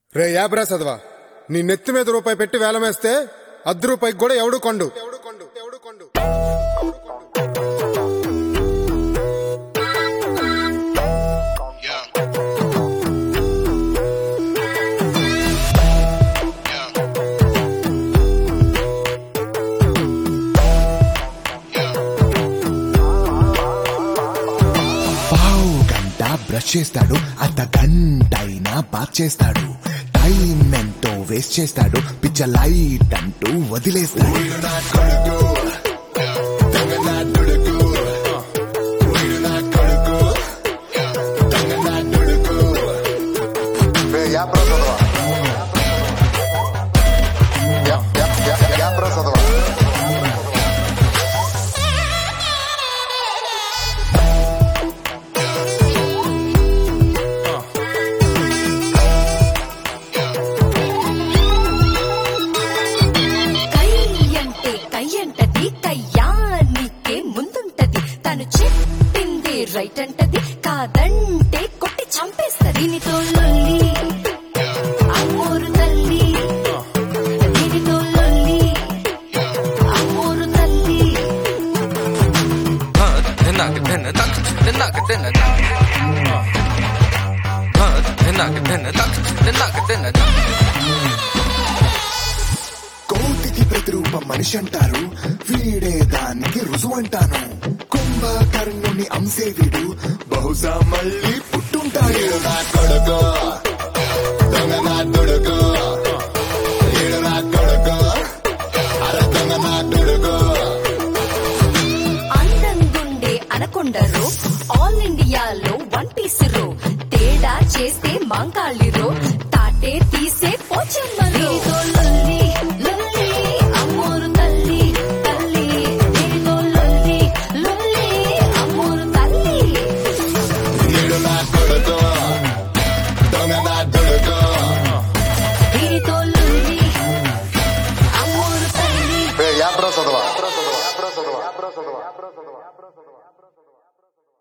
రే యాబ్రా చదవా నీ నెత్తి మీద రూపాయి పెట్టి వేలమేస్తే అర్ధ రూపాయికి కూడా ఎవడు కొండు ఎవడు కొండు ఎవడు కొండు Yeah. Yeah. పావు గంట బ్రష్ చేస్తాడు అర్ధ గంట అయినా బాత్ చేస్తాడు టైం ఎంతో వేస్ట్ చేస్తాడు పిచ్చ లైట్ అంటూ వదిలేస్తాడు Ya ప్రసదవా యా యా యా యా ప్రసదవా కై అంటే కై అంటది కయ్యానికే ముందుంటది తను చెప్పింది రైట్ అంటది కాదంటే కొట్టి చంపేస్తది దీనితో లొల్లి అమ్మోరు తల్లి దీనితో లొల్లి అమ్మోరు తల్లి కోటికి ప్రతిరూపం మనిషి అంటారు వీడే దానికి రుజువు అంటాను కుంభకర్ణుని అంశే వీడు బహుశా మళ్ళీ పుట్టుంటాడు నా కొడుకు దొంగ నా కొడుకు ఈడు నా కొడుకు అరే దొంగ నా కొడుకు అందంగుండే అనకొండరు ఆల్ ఇండియాలో వన్ పీస్ రో తేడా చేస్తే మాంకాళిరో తాటే తీసే పోచెమ్మలో లొల్లి లొల్లి అమ్మోరు తల్లి తల్లి దీనితో లొల్లి లొల్లి అమ్మోరు తల్లి ఈడు నా కొడుకు దొంగ నా కొడుకు దీనితో లొల్లి అమ్మోరు తల్లి యా ప్రసదవా యా ప్రసదవా యా ప్రసదవా